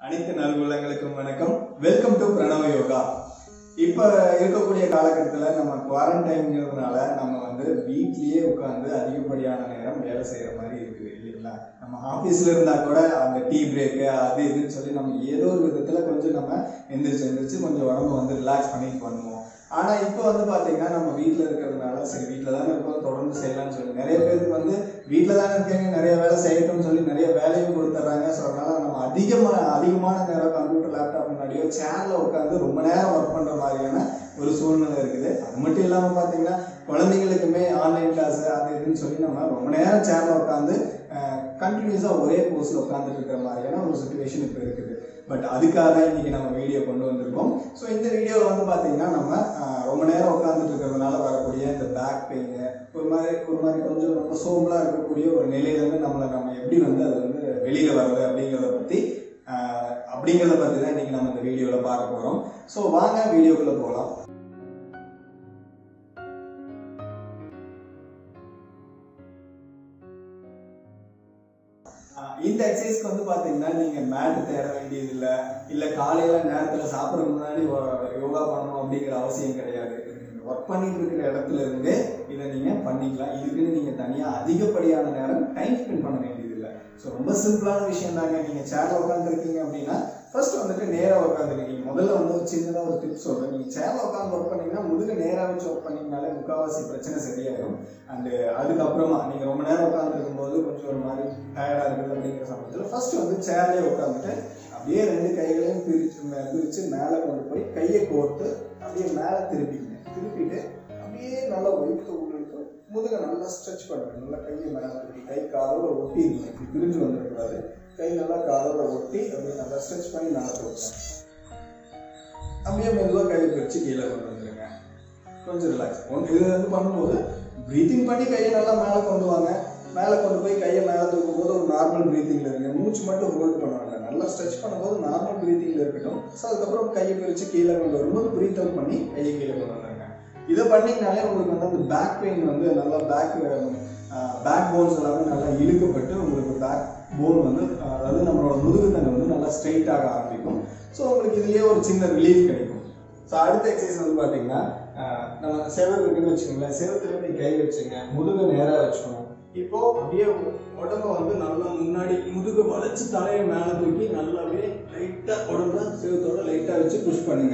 அனைத்து நல்குள்ளங்களுக்கும் வணக்கம் welcome to பிரணவ யோகா இப்போ இருக்கக்கூடிய காலகட்டத்தில் நம்ம குவாரண்டைன்ங்கிறதுனால நம்ம வந்து வீட்லயே உட்காந்து அதிகப்படியான நேரம் வேலை செய்யற மாதிரி இருக்குது இல்லைங்களா நம்ம ஆஃபீஸில் இருந்தால் கூட அந்த டீ பிரேக்கு அது இதுன்னு சொல்லி நம்ம ஏதோ ஒரு விதத்தில் கொஞ்சம் நம்ம எந்திரிச்சு எந்திரிச்சு கொஞ்சம் உடம்பு வந்து ரிலாக்ஸ் பண்ணிட்டு பண்ணுவோம் ஆனால் இப்போ வந்து பார்த்தீங்கன்னா நம்ம வீட்டில் இருக்கிறதுனால சரி வீட்டில் தானே இருக்கோம் தொடர்ந்து செய்யலாம்னு சொல்லி நிறைய பேருக்கு வந்து வீட்டில் தானே இருக்கீங்க நிறைய வேலை செய்யட்டும்னு சொல்லி நிறைய வேலையும் கொடுத்துட்றாங்க ஸோ அதனால நம்ம அதிகமாக அதிகமான நேரம் கம்ப்யூட்டர் லேப்டாப் முன்னாடியோ சேனலில் உட்காந்து ரொம்ப நேரம் ஒர்க் பண்ணுற மாதிரியான ஒரு சூழ்நிலை இருக்குது அது மட்டும் இல்லாமல் பார்த்தீங்கன்னா குழந்தைங்களுக்குமே ஆன்லைன் கிளாஸ் அது இதுன்னு சொல்லி நம்ம ரொம்ப நேரம் சேனலில் உட்காந்து கண்டினியூஸாக ஒரே போஸ்டில் உட்காந்துட்டு இருக்கிற மாதிரியான ஒரு சுச்சுவேஷன் இப்போ இருக்குது பட் அதுக்காக தான் இன்னைக்கு நம்ம வீடியோ கொண்டு வந்திருக்கோம் ஸோ இந்த வீடியோவில் வந்து பார்த்தீங்கன்னா நம்ம அஹ், ரொம்ப நேரம் உட்காந்துட்டு இருக்கிறதுனால வரக்கூடிய இந்த பேக் பெயின் ஒரு மாதிரி ஒரு மாதிரி கொஞ்சம் ரொம்ப சோம்பலாக இருக்கக்கூடிய ஒரு நிலையிலேருந்து நம்மளை நம்ம எப்படி வந்து அது வந்து வெளியில் வர்றது அப்படிங்கிறத பற்றி அஹ், அப்படிங்கிறத பற்றி தான் இன்னைக்கு நம்ம இந்த வீடியோவில் பார்க்க போகிறோம் ஸோ வாங்க வீடியோக்குள்ளே போகலாம் ஆஹ் இந்த எக்ஸசைஸ்க்கு வந்து பாத்தீங்கன்னா நீங்க மேட் தேட வேண்டியது இல்ல இல்ல காலையில நேரத்துல சாப்பிடறதுக்கு முன்னாடி ஒ- யோகா பண்ணணும் அப்படிங்கிற அவசியம் கிடையாது ஒர்க் பண்ணிட்டு இருக்கிற இடத்துல இருந்து இதை நீங்க பண்ணிக்கலாம் இதுக்குன்னு நீங்க தனியா அதிகப்படியான நேரம் டைம் ஸ்பெண்ட் பண்ண வேண்டியது இல்ல ஸோ ரொம்ப சிம்பிளான விஷயம் தாங்க நீங்க சேர்ல உட்காந்துருக்கீங்க அப்படின்னா ஃபர்ஸ்ட் வந்துட்டு நேரா உட்காந்துருக்கீங்க முதல்ல வந்து ஒரு சின்னதா ஒரு டிப்ஸ் சொல்றேன் நீங்க சேர்ல உட்காந்து ஒர்க் பண்ணீங்கன்னா முதுகு நேரா வச்சு ஒர்க் பண்ணீங்கனாலே முக்காவாசி பிரச்சனை சரியாயிடும் அண்டு அதுக்கப்புறமா நீங்க ரொம்ப நேரம் உட்காந்துருக்கும் போது கொஞ்சம் ஒரு மாதிரி டயர்டா இருக்குது அப்படிங்கிற சமயத்துல ஃபர்ஸ்ட் வந்து சேர்லயே உட்காந்துட்டு அப்படியே ரெண்டு கைகளையும் பிரிச்சு மே- பிரிச்சு மேலே கொண்டு போய் கையை கோர்த்து அப்படியே மேலே திருப்பிங்க திருப்பிட்டு அப்படியே நல்லா ஒயிட்டு உங்களுக்கு முதுக நல்லா ஸ்ட்ரெச் பண்ணுங்க நல்லா கையை மேலே திருப்பி கை காலோட ஒட்டிடுங்க இப்படி பிரிஞ்சு வந்துடக்கூடாது கை நல்லா காலோட ஒட்டி அப்படியே நல்லா ஸ்ட்ரெச் பண்ணி மேலே தூக்குங்க அப்படியே மெதுவாக கையை பிரிச்சு கீழே கொண்டு வந்துருங்க கொஞ்சம் ரிலாக்ஸ் இது வந்து பண்ணும்போது ப்ரீத்திங் பண்ணி கையை நல்லா மேலே கொண்டு வாங்க மேலே கொண்டு போய் கையை மேலே தூக்கும் போது ஒரு நார்மல் ப்ரீத்திங்கில் இருங்க மூச்சு மட்டும் ஹோல்ட் பண்ணுவாங்க நல்லா ஸ்ட்ரெச் பண்ணும்போது நார்மல் ப்ரீத்திங்கில் இருக்கட்டும் ஸோ அதுக்கப்புறம் கையை பிரித்து கீழே கொண்டு வரும்போது ப்ரீத் அவுட் பண்ணி கையை கீழே கொண்டு வந்துருங்க இதை பண்ணிங்கனாலே உங்களுக்கு வந்து அந்த பேக் பெயின் வந்து நல்லா பேக் பேக் போன்ஸ் எல்லாமே நல்லா இழுக்கப்பட்டு உங்களுக்கு பேக் போன் வந்து அஹ், அதாவது நம்மளோட முதுகுத்தண்டை வந்து நல்லா ஸ்ட்ரைட் ஆக ஆரம்பிக்கும் ஸோ உங்களுக்கு இதுலேயே ஒரு சின்ன ரிலீஃப் கிடைக்கும் ஸோ அடுத்த எக்ஸசைஸ் வந்து பார்த்தீங்கன்னா அஹ், நம்ம செவர் இருக்குன்னு வச்சுக்கோங்களேன் செவத்துல இப்படி கை வச்சுங்க முதுகு நேராக வச்சுக்கணும் இப்போ அப்படியே உடம்ப வந்து நல்லா முன்னாடி முதுகு வளைச்சு தலையை மேலே தூக்கி நல்லா அப்படியே லைட்டாக உடம்ப செவத்தோட லைட்டாக வச்சு புஷ் பண்ணுங்க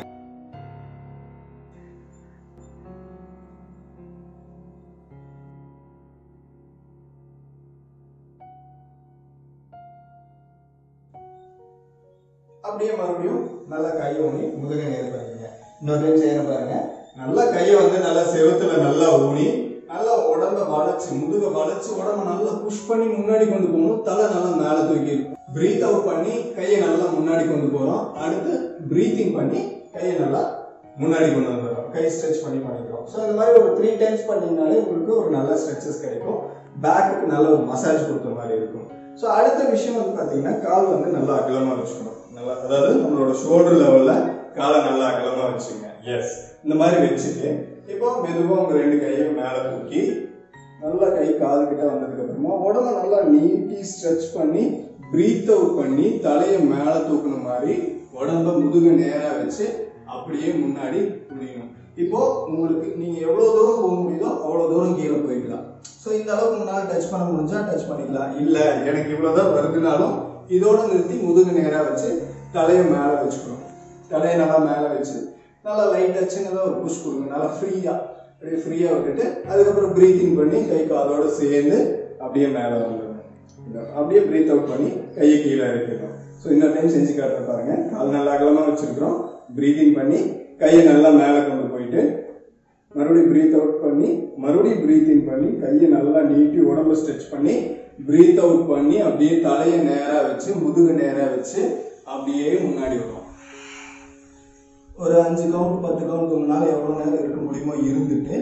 அப்படியே மறுபடியும் நல்லா கையை ஊனி முதுக நேரம் பண்ணிங்க இன்னொரு டைம் செய்யற பாருங்க நல்லா கையை வந்து நல்லா செவுத்துல நல்லா ஊனி நல்லா உடம்ப வளைச்சு முதுக வளைச்சு உடம்ப நல்லா புஷ் பண்ணி முன்னாடி கொண்டு போகணும் தலை நல்லா மேல தூக்கி பிரீத் அவுட் பண்ணி கையை நல்லா முன்னாடி கொண்டு போறோம் அடுத்து பிரீத்திங் பண்ணி கையை நல்லா முன்னாடி கொண்டு வந்துடுறோம் கை ஸ்ட்ரெச் பண்ணி பண்ணிக்கிறோம் ஸோ இந்த மாதிரி ஒரு த்ரீ டைம்ஸ் பண்ணீங்கனாலே உங்களுக்கு ஒரு நல்ல ஸ்ட்ரெச்சஸ் கிடைக்கும் பேக்குக்கு நல்ல ஒரு மசாஜ் கொடுத்த மாதிரி இருக்கும் ஸோ அடுத்த விஷயம் வந்து பார்த்தீங்கன்னா கால் வந்து நல்லா அகலமாக வச்சுக்கணும் நல்லா அதாவது நம்மளோட ஷோல்டர் லெவலில் காலை நல்லா அகலமாக வச்சுங்க எஸ் இந்த மாதிரி வச்சுட்டு இப்போ மெதுவாக உங்கள் ரெண்டு கையும் மேலே தூக்கி நல்லா கை காது கிட்ட வந்ததுக்கு அப்புறமா உடம்ப நல்லா நீட்டி ஸ்ட்ரெச் பண்ணி பிரீத் அவுட் பண்ணி தலையை மேலே தூக்குன மாதிரி உடம்ப முதுக நேரா வச்சு அப்படியே முன்னாடி குனியணும் இப்போ உங்களுக்கு நீங்க எவ்வளவு தூரம் போக முடியுதோ அவ்வளவு தூரம் கீழே போய்க்கலாம் ஸோ இந்த அளவுக்கு உங்களால் டச் பண்ண முடிஞ்சா டச் பண்ணிக்கலாம் இல்ல எனக்கு இவ்வளவுதான் வருதுனாலும் இதோட நிறுத்தி முதுகு நேரா வச்சு தலையை மேலே வச்சுக்கணும் தலையை நல்லா மேலே வச்சு நல்லா லைட்டாக சின்னதாக ஒரு புஷ் கொடுங்க நல்லா ஃப்ரீயாக அப்படியே ஃப்ரீயாக விட்டுட்டு அதுக்கப்புறம் ப்ரீத்திங் பண்ணி கை காலோட சேர்ந்து அப்படியே மேலே வந்துடணும் அப்படியே ப்ரீத் அவுட் பண்ணி கையை கீழே இறக்கிடணும் ஸோ இன்னொரு டைம் செஞ்சு காட்டுற பாருங்க கால் நல்லா அகலமாக வச்சிருக்கிறோம் ப்ரீத்திங் பண்ணி கையை நல்லா மேலே கொண்டு போயிட்டு மறுபடியும் ப்ரீத் அவுட் பண்ணி மறுபடியும் ப்ரீத்திங் பண்ணி கையை நல்லா நீட்டி உடம்ப ஸ்ட்ரெச் பண்ணி ப்ரீத் அவுட் பண்ணி அப்படியே தலையை நேராக வச்சு முதுகு நேராக வச்சு அப்படியே முன்னாடி வரும் ஒரு அஞ்சு கவுண்ட் பத்து கவுண்ட் உங்களால எவ்வளவு நேரம் இருக்க முடியுமோ இருந்துட்டு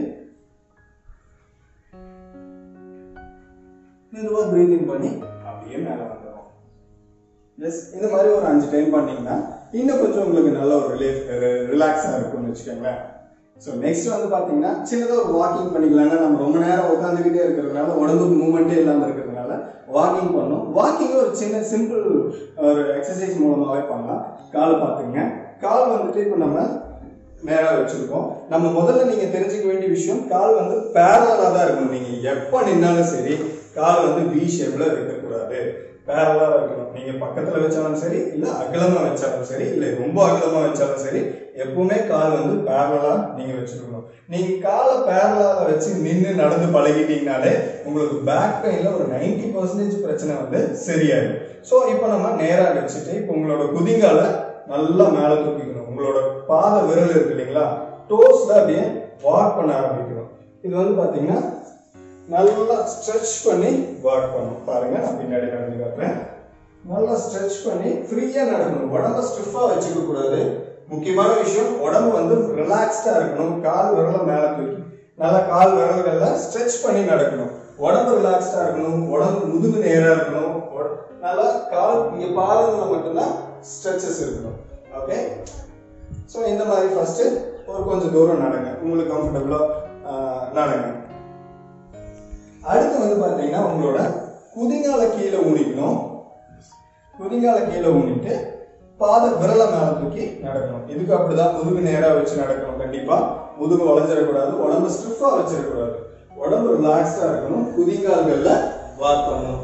மெதுவா பிரீதிங் பண்ணி அப்படியே மேல வந்துடும் எஸ் இந்த மாதிரி ஒரு அஞ்சு டைம் பண்ணீங்கன்னா இன்னும் கொஞ்சம் உங்களுக்கு நல்ல ஒரு ரிலீஃப் ரிலாக்ஸாக இருக்கும்னு வச்சுக்கோங்களேன் ஸோ நெக்ஸ்ட் வந்து பார்த்தீங்கன்னா சின்னதாக ஒரு வாக்கிங் பண்ணிக்கலாம்னா நம்ம ரொம்ப நேரம் உட்காந்துக்கிட்டே இருக்கிறதுனால உடம்புக்கு மூவ்மெண்ட்டே இல்லாமல் இருக்கிறதுனால வாக்கிங் பண்ணணும் வாக்கிங் ஒரு சின்ன சிம்பிள் ஒரு எக்ஸசைஸ் மூலமாவே பண்ணலாம் கால் பார்த்துங்க கால் வந்துட்டு இப்போ நம்ம நேரா வச்சிருக்கோம் நம்ம முதல்ல நீங்க தெரிஞ்சுக்க வேண்டிய விஷயம் கால் வந்து பேரலா தான் இருக்கணும் நீங்க எப்ப நின்னாலும் சரி கால் வந்து வி ஷேப்ல இருக்கக்கூடாது பேரலா இருக்கணும் நீங்க பக்கத்துல வச்சாலும் சரி இல்ல அகலமா வச்சாலும் சரி இல்ல ரொம்ப அகலமா வச்சாலும் சரி எப்பவுமே கால் வந்து பேரலா நீங்க வச்சிருக்கணும் நீங்க காலை பேரலா வச்சு நின்று நடந்து பழகிட்டீங்கனாலே உங்களுக்கு பேக் பெயின்ல ஒரு 90% பர்சன்டேஜ் பிரச்சனை வந்து சரியாயிடும் ஸோ இப்போ நம்ம நேரா வச்சுட்டு இப்போ உங்களோட குதிங்கால நல்லா மேல தூக்கிக்கணும் உங்களோட பாத விரல் இருக்கு இல்லைங்களா டோஸ்ல அப்படியே வாக் பண்ண ஆரம்பிக்கணும் இது வந்து பாத்தீங்கன்னா நல்லா ஸ்ட்ரெச் பண்ணி வாக் பண்ணணும் பாருங்க நான் பின்னாடி நடந்து காட்டுறேன் நல்லா ஸ்ட்ரெச் பண்ணி ஃப்ரீயா நடக்கணும் உடம்ப ஸ்டிஃபா வச்சுக்க கூடாது முக்கியமான விஷயம் உடம்பு வந்து ரிலாக்ஸ்டா இருக்கணும் கால் விரல மேல தூக்கி நல்லா கால் விரல்கள்ல ஸ்ட்ரெச் பண்ணி நடக்கணும் உடம்பு ரிலாக்ஸ்டா இருக்கணும் உடம்பு முதுகு நேரா இருக்கணும் உட- நல்லா கால் இங்க பாதங்கள்ல மட்டும்தான் ஸ்ட்ரெச்சஸ் இருக்கணும் ஓகே ஸோ இந்த மாதிரி ஃபர்ஸ்ட் ஒரு கொஞ்சம் தூரம் நடங்க உங்களுக்கு கம்ஃபர்டபுளா நடங்க அடுத்து வந்து பாத்தீங்கன்னா உங்களோட குதிங்கால கீழே ஊனிக்கணும் குதிங்கால கீழே ஊனிட்டு பாத விரல மேல தூக்கி நடக்கணும் இதுக்கு அப்படிதான் முதுகு நேரா வச்சு நடக்கணும் கண்டிப்பா முதுகு வளைஞ்சிடக்கூடாது உடம்பு ஸ்டிஃபா வச்சிடக்கூடாது உடம்பு ரிலாக்ஸ்டா இருக்கணும் குதிங்கால்கள்ல வாக் பண்ணணும்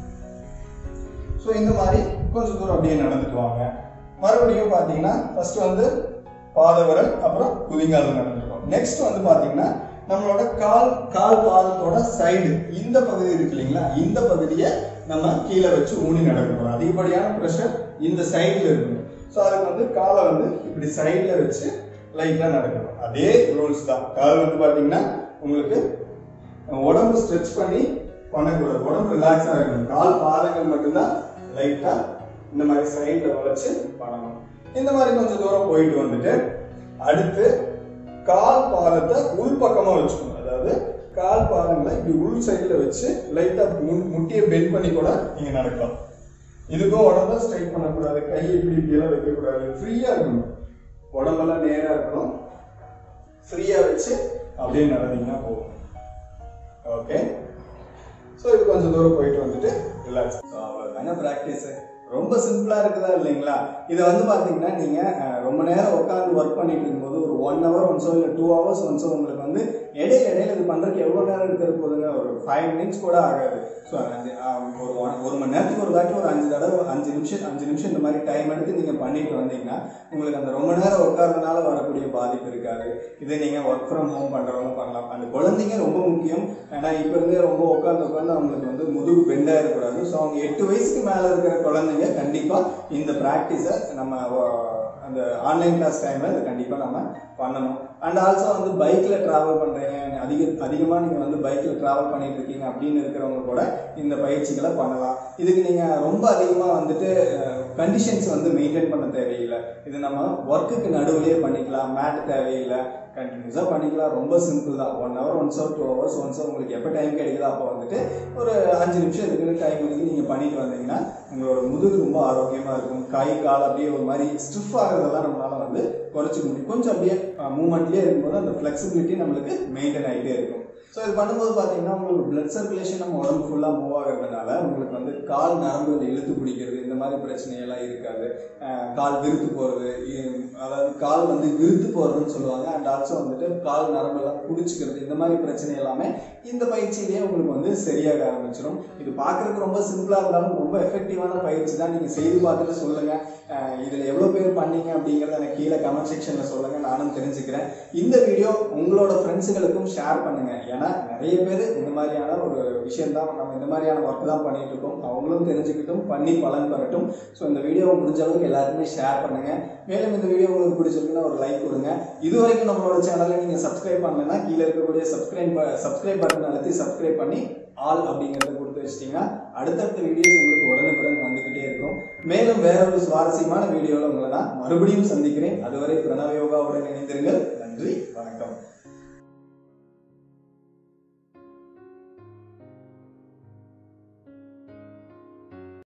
ஸோ இந்த மாதிரி கொஞ்சம் தூரம் அப்படியே நடந்துட்டு வாங்க மறுபடியும் பார்த்தீங்கன்னா ஃபர்ஸ்ட் வந்து பாத விரல் அப்புறம் குதிங்கால் நடந்துருக்கோம் நெக்ஸ்ட் வந்து பார்த்தீங்கன்னா நம்மளோட கால் கால் பாதத்தோட சைடு இந்த பகுதி இருக்கு இல்லைங்களா இந்த பகுதியை நம்ம கீழே வச்சு ஊனி நடக்கணும் அதிகப்படியான ப்ரெஷர் இந்த சைடில் இருக்கணும் ஸோ அதுக்கு வந்து காலை வந்து இப்படி சைடில் வச்சு லைட்டாக நடக்கணும் அதே ரூல்ஸ் தான் கால் வந்து பார்த்தீங்கன்னா உங்களுக்கு உடம்பு ஸ்ட்ரெச் பண்ணி பண்ணக்கூடாது உடம்பு ரிலாக்ஸாக இருக்கணும் கால் பாதங்கள் மட்டும்தான் லைட்டாக இந்த மாதிரி சைடில் வளைச்சு பண்ணணும் இந்த மாதிரி கொஞ்சம் தூரம் போயிட்டு வந்துட்டு அடுத்து கால் பாதத்தை உள் பக்கமாக வச்சுக்கணும் அதாவது கால் பாதங்களை இப்படி உள் சைடில் வச்சு லைட்டாக முட்டியை பெண்ட் பண்ணி கூட நீங்கள் நடக்கலாம் இதுக்கும் உடம்ப ஸ்ட்ரைட் பண்ணக்கூடாது கை இப்படி இப்படியெல்லாம் வைக்கக்கூடாது ஃப்ரீயாக இருக்கணும் உடம்பெல்லாம் நேராக இருக்கணும் ஃப்ரீயாக வச்சு அப்படியே நடந்தீங்கன்னா போதும் ஓகே ஸோ இது கொஞ்சம் தூரம் போயிட்டு வந்துட்டு ரிலாக்ஸ் அவ்வளோதாங்க ப்ராக்டிஸு ரொம்ப சிம்பிளாக இருக்குதா இல்லைங்களா இதை வந்து பார்த்தீங்கன்னா நீங்கள் ரொம்ப நேரம் உட்காந்து ஒர்க் பண்ணிட்டு இருக்கும்போது ஒரு ஒன் ஹவர் ஒன்ஸோ இல்லை டூ ஹவர்ஸ் ஒன்ஸோ உங்களுக்கு வந்து இடையில இடையில இது பண்ணுறதுக்கு எவ்வளோ நேரம் எடுத்துகிட்டு போகுதுங்க ஒரு ஃபைவ் மினிட்ஸ் கூட ஆகாது ஸோ அஞ்சு ஆஹ், ஒரு ஒன் ஒரு மணி நேரத்துக்கு ஒரு தாட்டி ஒரு அஞ்சு தடவை ஒரு அஞ்சு நிமிஷம் அஞ்சு நிமிஷம் இந்த மாதிரி டைம் எடுத்து நீங்கள் பண்ணிட்டு வந்தீங்கன்னா உங்களுக்கு அந்த ரொம்ப நேரம் உட்கார்றதுனால வரக்கூடிய பாதிப்பு இருக்காது இதை நீங்கள் ஒர்க் ஃப்ரம் ஹோம் பண்ணுறவங்க பண்ணலாம் அந்த குழந்தைங்க ரொம்ப முக்கியம் ஏன்னா இப்போ இருந்தே ரொம்ப உட்காந்து உட்காந்து அவங்களுக்கு வந்து முதுகு பெண்டாக இருக்கக்கூடாது ஸோ அவங்க எட்டு வயசுக்கு மேலே இருக்கிற குழந்தைங்க கண்டிப்பாக இந்த ப்ராக்டிஸை நம்ம அஹ், அந்த ஆன்லைன் கிளாஸ் டைமில் இதை கண்டிப்பாக நம்ம பண்ணணும் அண்ட் ஆல்சோ வந்து பைக்கில் ட்ராவல் பண்ணுறீங்க அதிக அதிகமாக நீங்கள் வந்து பைக்கில் ட்ராவல் பண்ணிட்டு இருக்கீங்க அப்படின்னு இருக்கிறவங்க கூட இந்த பயிற்சிகளை பண்ணலாம் இதுக்கு நீங்கள் ரொம்ப அதிகமாக வந்துட்டு கண்டிஷன்ஸ் வந்து மெயின்டைன் பண்ண தேவையில்லை இது நம்ம ஒர்க்குக்கு நடுவுலயே பண்ணிக்கலாம் மேட் தேவையில்லை கண்டினியூஸாக பண்ணிக்கலாம் ரொம்ப சிம்பிள் தான் one hour once hour two hours once உங்களுக்கு எப்போ டைம் கிடைக்குதோ அப்போ வந்துட்டு ஒரு அஞ்சு நிமிஷம் இருக்குன்னு டைம் ஒதுக்கி நீங்கள் பண்ணிட்டு வந்தீங்கன்னா உங்களோட முதுகு ரொம்ப ஆரோக்கியமாக இருக்கும் கை கால் அப்படியே ஒரு மாதிரி ஸ்டிஃப் ஆகிறதெல்லாம் நம்மளால வந்து குறைச்சிக்க முடியும் கொஞ்சம் அப்படியே மூமெண்ட்லேயே இருக்கும்போது அந்த ஃப்ளெக்சிபிலிட்டி நம்மளுக்கு மெயின்டைன் ஆகிட்டே இருக்கும் ஸோ இது பண்ணும்போது பார்த்தீங்கன்னா உங்களுக்கு பிளட் சர்க்குலேஷன் நம்ம உடம்பு ஃபுல்லாக மூவ் ஆகிறதுனால உங்களுக்கு வந்து கால் நரம்புகளை இழுத்து பிடிக்கிறது இந்த மாதிரி பிரச்சனையெல்லாம் இருக்காது அஹ் கால் விருத்து போகிறது அதாவது கால் வந்து விருத்து போகிறதுன்னு சொல்லுவாங்க அண்ட் ஆல்சோ வந்துட்டு கால் நரம்பெல்லாம் பிடிச்சிக்கிறது இந்த மாதிரி பிரச்சனை எல்லாமே இந்த பயிற்சியிலேயே உங்களுக்கு வந்து சரியாக ஆரம்பிச்சிடும் இது பார்க்குறதுக்கு ரொம்ப சிம்பிளாக இருந்தாலும் ரொம்ப எஃபெக்டிவான பயிற்சி தான் நீங்கள் செய்து பார்த்துட்டு சொல்லுங்கள் இதில் எவ்வளோ பேர் பண்ணீங்க அப்படிங்கிறத எனக்கு கீழே கமெண்ட் செக்ஷனில் சொல்லுங்கள் நானும் தெரிஞ்சுக்கிறேன் இந்த வீடியோ உங்களோட ஃப்ரெண்ட்ஸுகளுக்கும் ஷேர் பண்ணுங்கள் ஏன்னா நிறைய பேர் இந்த மாதிரியான ஒரு விஷயம் தான் நம்ம இந்த மாதிரியான ஒர்க் தான் பண்ணிட்டு இருக்கோம் அவங்களும் தெரிஞ்சுக்கிட்டும் பண்ணி பலன் பெறட்டும் ஸோ இந்த வீடியோவை முடிஞ்ச அளவுக்கு எல்லாருக்குமே ஷேர் பண்ணுங்கள் மேலும் இந்த வீடியோ உங்களுக்கு பிடிச்சிருக்குன்னா ஒரு லைக் கொடுங்க இது வரைக்கும் நம்மளோட சேனலை நீங்கள் சப்ஸ்கிரைப் பண்ணலைன்னா கீழே இருக்கக்கூடிய சப்ஸ்கிரைப் சப்ஸ்கிரைப் பட்டன் அழுத்தி சப்ஸ்கிரைப் பண்ணி ஆல் அப்படிங்கிறத கொடுத்து வச்சிட்டிங்கன்னா அடுத்தடுத்த வீடியோஸ் உங்களுக்கு உடனுக்குடன் வந்துக்கிட்டே இருக்கும் மேலும் வேற ஒரு சுவாரஸ்யமான வீடியோவில் உங்களை நான் மறுபடியும் சந்திக்கிறேன் அதுவரை பிரணவ யோகாவுடன் இணைந்திருங்கள் நன்றி வணக்கம்